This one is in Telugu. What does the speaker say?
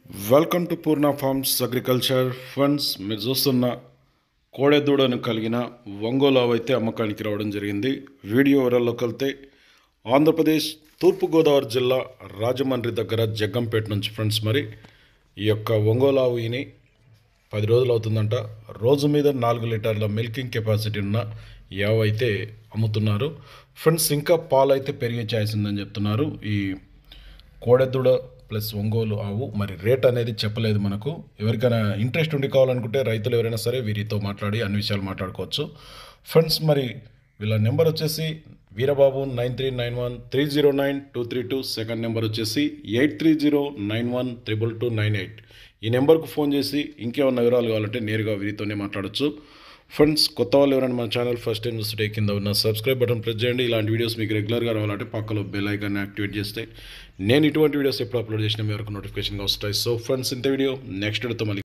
welcome to Purna farms agriculture funds మీరు చూస్తున్న కోడెదూడను కలిగిన ఒంగోలు ఆవు అయితే అమ్మకానికి రావడం జరిగింది వీడియో వివరాల్లోకి వెళ్తే ఆంధ్రప్రదేశ్ తూర్పుగోదావరి జిల్లా రాజమండ్రి దగ్గర జగ్గంపేట నుంచి ఫ్రెండ్స్ మరి ఈ యొక్క ఒంగోలు ఆవు ఈని పది రోజులు అవుతుందంట రోజు మీద నాలుగు లీటర్ల మిల్కింగ్ కెపాసిటీ ఉన్న ఈ ఆవు అయితే అమ్ముతున్నారు ఫ్రెండ్స్ ఇంకా పాలు అయితే పెరిగే ఛాయిస్ ఉందని చెప్తున్నారు ఈ కోడెదూడ ప్లస్ ఒంగోలు ఆవు మరి రేట్ అనేది చెప్పలేదు మనకు ఎవరికైనా ఇంట్రెస్ట్ ఉండి కావాలనుకుంటే రైతులు ఎవరైనా సరే వీరితో మాట్లాడి అన్ని విషయాలు మాట్లాడుకోవచ్చు ఫ్రెండ్స్ మరి వీళ్ళ నెంబర్ వచ్చేసి Veerababu nine three nine one three zero nine two three two second number వచ్చేసి eight three zero nine one triple two nine eight ఈ నెంబర్కు ఫోన్ చేసి ఇంకేమన్నా వివరాలు కావాలంటే నేరుగా వీరితోనే మాట్లాడొచ్చు ఫ్రెండ్స్ కొత్త వాళ్ళు ఎవరైనా మన ఛానల్ ఫస్ట్ టైం చూస్తే కింద ఉన్న సబ్స్క్రైబ్ బటన్ ప్రెస్ చేయండి ఇలాంటి వీడియోస్ మీకు రెగ్యులర్గా రావాలంటే పక్కలో బెల్ ఐకాన్ని యాక్టివేట్ చేస్తే నేను ఇటువంటి వీడియోస్ ఎప్పుడు అప్లోడ్ చేసినా మీ వరకు నోటిఫికేషన్గా వస్తాయి సో ఫ్రెండ్స్ ఇంత వీడియో నెక్స్ట్ వీడియోతో మళ్ళీ